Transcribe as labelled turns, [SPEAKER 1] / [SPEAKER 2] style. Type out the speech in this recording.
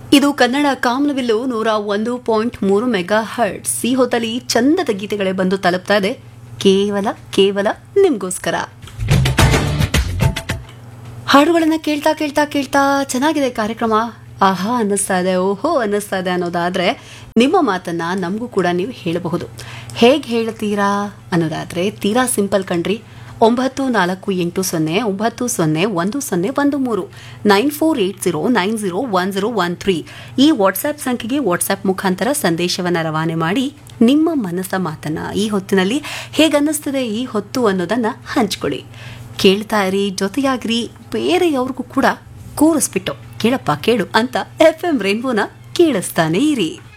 [SPEAKER 1] ಇದು ಕನ್ನಡ ಕಾಮನವಿಲ್ಲು ನೂರ ಒಂದು ಪಾಯಿಂಟ್ ಮೂರು ಮೆಗಾ ಹರ್ಟ್ಸ್ ಈ ಹೊತ್ತಲ್ಲಿ ಚಂದದ ಗೀತೆಗಳೇ ಬಂದು ತಲುಪ್ತಾ ಇದೆ ಕೇವಲ ಕೇವಲ ನಿಮ್ಗೋಸ್ಕರ ಹಾಡುಗಳನ್ನ ಕೇಳ್ತಾ ಕೇಳ್ತಾ ಕೇಳ್ತಾ ಚೆನ್ನಾಗಿದೆ ಕಾರ್ಯಕ್ರಮ ಆಹಾ ಅನ್ನಿಸ್ತಾ ಇದೆ ಓಹೋ ಅನ್ನಿಸ್ತಾ ಇದೆ ಅನ್ನೋದಾದ್ರೆ ನಿಮ್ಮ ಮಾತನ್ನ ನಮಗೂ ಕೂಡ ನೀವು ಹೇಳಬಹುದು ಹೇಗೆ ಹೇಳ್ತೀರಾ ಅನ್ನೋದಾದ್ರೆ ತೀರಾ ಸಿಂಪಲ್ ಕಣ್ರಿ ಒಂಬತ್ತು ನಾಲ್ಕು ಎಂಟು ಸೊನ್ನೆ ಒಂಬತ್ತು ಸೊನ್ನೆ ಒಂದು ಸೊನ್ನೆ ಒಂದು ಮೂರು nine four eight zero nine zero one zero one three ಈ ವಾಟ್ಸ್ಆ್ಯಪ್ ಸಂಖ್ಯೆಗೆ ವಾಟ್ಸ್ಆ್ಯಪ್ ಮುಖಾಂತರ ಸಂದೇಶವನ್ನು ರವಾನೆ ಮಾಡಿ ನಿಮ್ಮ ಮನಸ್ಸ ಮಾತನ್ನ ಈ ಹೊತ್ತಿನಲ್ಲಿ ಹೇಗನ್ನಿಸ್ತದೆ ಈ ಹೊತ್ತು ಅನ್ನೋದನ್ನ ಹಂಚ್ಕೊಳ್ಳಿ ಕೇಳ್ತಾ ಇರಿ ಜೊತೆಯಾಗ್ರಿ ಬೇರೆಯವ್ರಿಗೂ ಕೂಡ ಕೂರಿಸ್ಬಿಟ್ಟು ಕೇಳಪ್ಪ ಕೇಳು ಅಂತ ಎಫ್ ಎಂ ರೇನ್ಬೋನ ಕೇಳಿಸ್ತಾನೆ ಇರಿ